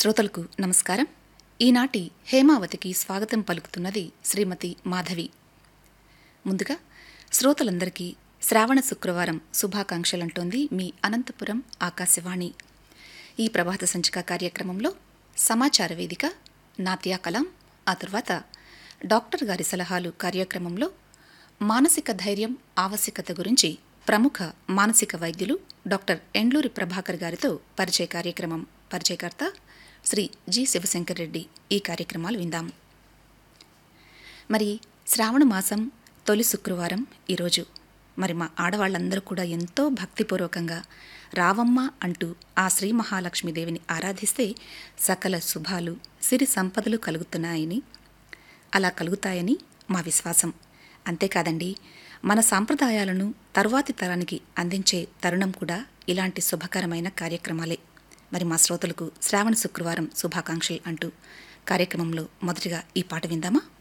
శ్రోతలకు నమస్కారం ఈనాటి హేమావతికి స్వాగతం పలుకుతున్నది శ్రీమతి మాధవి ముందుగా శ్రోతలందరికీ శ్రావణ శుక్రవారం శుభాకాంక్షలంటోంది మీ అనంతపురం ఆకాశవాణి ఈ ప్రభాత సంచిక కార్యక్రమంలో సమాచార వేదిక నాత్యా కలాం ఆ తర్వాత డాక్టర్ గారి సలహాలు కార్యక్రమంలో మానసిక ధైర్యం ఆవశ్యకత గురించి ప్రముఖ మానసిక వైద్యులు డాక్టర్ ఎండ్లూరి ప్రభాకర్ గారితో పరిచయ కార్యక్రమం పరిచయకర్త శ్రీ జి శివశంకర్ రెడ్డి ఈ కార్యక్రమాలు విందాం మరి శ్రావణ మాసం తొలి శుక్రవారం ఈరోజు మరి మా ఆడవాళ్ళందరూ కూడా ఎంతో భక్తిపూర్వకంగా రావమ్మ అంటూ ఆ శ్రీ మహాలక్ష్మీదేవిని ఆరాధిస్తే సకల శుభాలు సిరి సంపదలు కలుగుతున్నాయని అలా కలుగుతాయని మా విశ్వాసం అంతేకాదండి మన సాంప్రదాయాలను తరువాతి తరానికి అందించే తరుణం కూడా ఇలాంటి శుభకరమైన కార్యక్రమాలే మరి మా శ్రోతలకు శ్రావణ శుక్రవారం శుభాకాంక్షలు అంటూ కార్యక్రమంలో మొదటిగా ఈ పాట విందామా